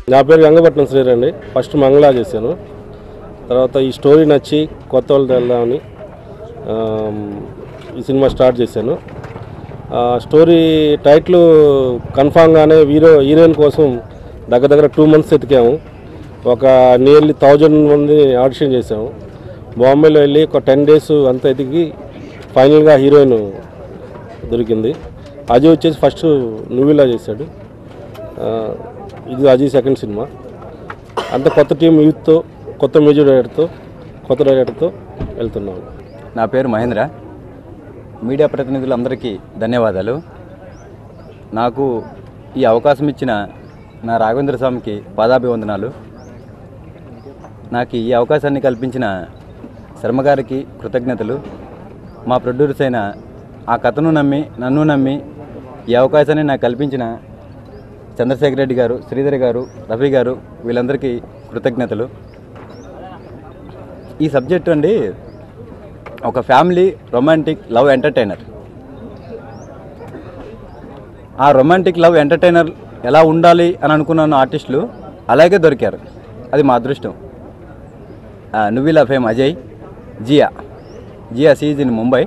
నా పేరు గంగపట్నం శ్రీధర్ అండి ఫస్ట్ మంగళా చేశాను తర్వాత ఈ స్టోరీ నచ్చి కొత్త వాళ్ళతో వెళ్దామని ఆమ్, ఈ సినిమా స్టార్ట్ చేశాను ఆ, స్టోరీ టైటిల్ కన్ఫామ్గానే హీరో హీరోయిన్ కోసం దగ్గర దగ్గర టూ మంత్స్ ఎతికాము ఒక నియర్లీ థౌజండ్ మంది ఆడిషన్ చేసాము బాంబేలో వెళ్ళి ఒక టెన్ డేస్ అంతా ఎతికి ఫైనల్గా హీరోయిన్ దొరికింది అజయ్ వచ్చేసి ఫస్ట్ నువ్వులా చేశాడు ఆ, ఇది అజయ్ సెకండ్ సినిమా అంత కొత్త టీం యూత్తో కొత్త మ్యూజిక్ డైరెక్టర్తో కొత్త డైరెక్టర్తో వెళ్తున్నాము నా పేరు మహేంద్ర మీడియా ప్రతినిధులందరికీ ధన్యవాదాలు నాకు ఈ అవకాశం ఇచ్చిన నా రాఘవేంద్ర స్వామికి పాదాభివందనాలు నాకు ఈ అవకాశాన్ని కల్పించిన శర్మ గారికి కృతజ్ఞతలు మా ప్రొడ్యూసర్స్ అయిన ఆ కథను నమ్మి నన్ను నమ్మి ఈ అవకాశాన్ని నాకు కల్పించిన చంద్రశేఖర్ రెడ్డి గారు శ్రీధర్ గారు రఫీ గారు వీళ్ళందరికీ కృతజ్ఞతలు ఈ సబ్జెక్ట్ అండి ఒక ఫ్యామిలీ రొమాంటిక్ లవ్ ఎంటర్టైనర్ ఆ రొమాంటిక్ లవ్ ఎంటర్టైనర్ ఎలా ఉండాలి అని అనుకున్నాను ఆర్టిస్టులు అలాగే దొరికారు అది మా అదృష్టం ఆ, Nuvvila fame Ajay Gia Gia seize in Mumbai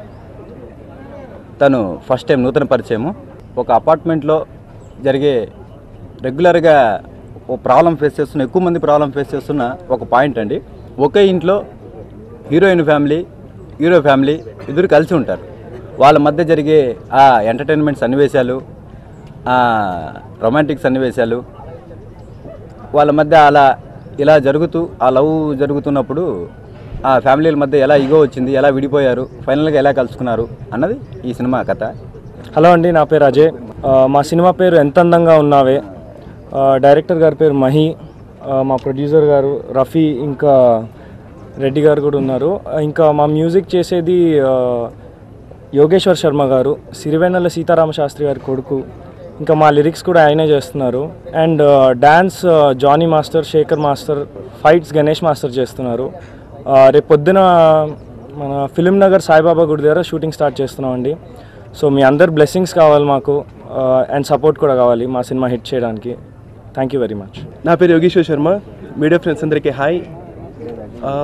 తను ఫస్ట్ టైం నూతన పరిచయము ఒక అపార్ట్మెంట్లో జరిగే రెగ్యులర్గా ఓ ప్రాబ్లం ఫేస్ చేస్తున్న ఎక్కువ మంది ప్రాబ్లం ఫేస్ చేస్తున్న ఒక పాయింట్ అండి ఒకే ఇంట్లో హీరోయిన్ ఫ్యామిలీ హీరో ఫ్యామిలీ ఇద్దరు కలిసి ఉంటారు వాళ్ళ మధ్య జరిగే ఆ ఎంటర్టైన్మెంట్ సన్నివేశాలు ఆ రొమాంటిక్ సన్నివేశాలు వాళ్ళ మధ్య అలా ఇలా జరుగుతూ ఆ లవ్ జరుగుతున్నప్పుడు ఆ ఫ్యామిలీల మధ్య ఎలా ఇగో వచ్చింది ఎలా విడిపోయారు ఫైనల్గా ఎలా కలుసుకున్నారు అన్నది ఈ సినిమా కథ హలో అండి నా పేరు అజయ్ ఆ, మా సినిమా పేరు ఎంత అందంగా ఉన్నావే ఆ, డైరెక్టర్ గారి పేరు మహి ఆ, మా ప్రొడ్యూసర్ గారు రఫీ ఇంకా రెడ్డి గారు కూడా ఉన్నారు ఆ, ఇంకా మా మ్యూజిక్ చేసేది ఆ, యోగేశ్వర్ శర్మ గారు సిరివెన్నెల సీతారామ శాస్త్రి గారి కొడుకు ఇంకా మా లిరిక్స్ కూడా ఆయనే చేస్తున్నారు and dance Johnny master Shekhar master fights Ganesh master చేస్తున్నారు ఆ, రేపు పొద్దున మన ఫిలిం నగర్ సాయిబాబా గుడి దగ్గర షూటింగ్ స్టార్ట్ చేస్తున్నామండి సో మీ అందరు బ్లెస్సింగ్స్ కావాలి మాకు అండ్ సపోర్ట్ కూడా కావాలి మా సినిమా హిట్ చేయడానికి థ్యాంక్ యూ వెరీ మచ్ నా పేరు యోగేశ్వర్ శర్మ మీడియా ఫ్రెండ్స్ అందరికీ హాయ్ ఆ,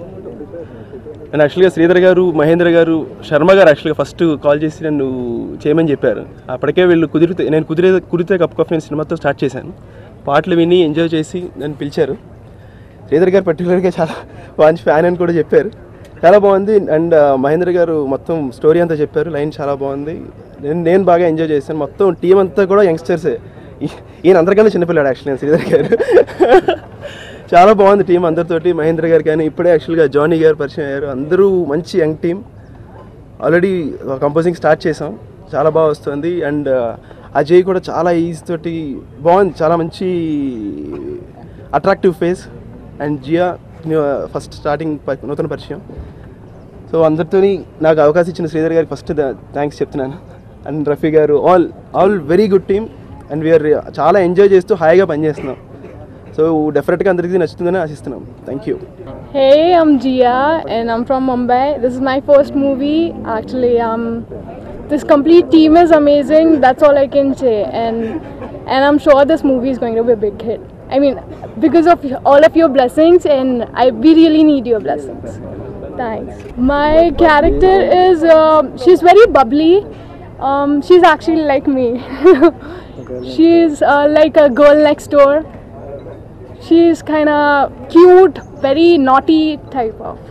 నేను యాక్చువల్గా శ్రీధర్ గారు మహేంద్ర గారు శర్మ గారు యాక్చువల్గా ఫస్ట్ కాల్ చేసి నన్ను చేయమని చెప్పారు అప్పటికే వీళ్ళు కుదిరితే నేను కుదిరే కుదిరితే కప్ కాఫీ నేను సినిమాతో స్టార్ట్ చేశాను పాటలు విని ఎంజాయ్ చేసి నన్ను పిలిచారు శ్రీధర్ గారు పర్టికులర్గా చాలా మంచి ఫ్యాన్ అని కూడా చెప్పారు చాలా బాగుంది అండ్ మహేంద్ర గారు మొత్తం స్టోరీ అంతా చెప్పారు లైన్ చాలా బాగుంది నేను నేను బాగా ఎంజాయ్ చేశాను మొత్తం టీం అంతా కూడా యంగ్స్టర్సే ఈ- ఈయన అందరికన్నా చిన్నపిల్లాడు యాక్చువల్లీ శ్రీధర్ గారు చాలా బాగుంది టీం అందరితోటి మహేంద్ర గారు కానీ ఇప్పుడే యాక్చువల్గా జానీ గారు పరిచయం అయ్యారు అందరూ మంచి young team already composing start చేసాం చాలా బాగా వస్తుంది అండ్ అజయ్ కూడా చాలా ఈజ్ తోటి బాగుంది చాలా మంచి attractive face and Gia first starting ప- నూతన పరిచయం సో అందరితోని నాకు అవకాశం ఇచ్చిన శ్రీధర్ గారికి ఫస్ట్ థ్యాంక్స్ చెప్తున్నాను అండ్ రఫీ గారు all all very good team and we are చాలా ఎంజాయ్ చేస్తూ హాయిగా పనిచేస్తున్నాం సో డెఫినెట్గా అందరికీ నచ్చుతుందని ఆశిస్తున్నాం thank you Hey, I'm Gia and I'm from Mumbai. This is my first movie. Actually, um, this complete team is amazing. That's all I can say, and and I'm sure this movie is going to be a big hit. I mean, because of all of your blessings, and I we really need your blessings. Thanks. My character is um she's very bubbly. Um, she's actually like me. she's uh, like a girl next door. She's kind of cute, very naughty type of.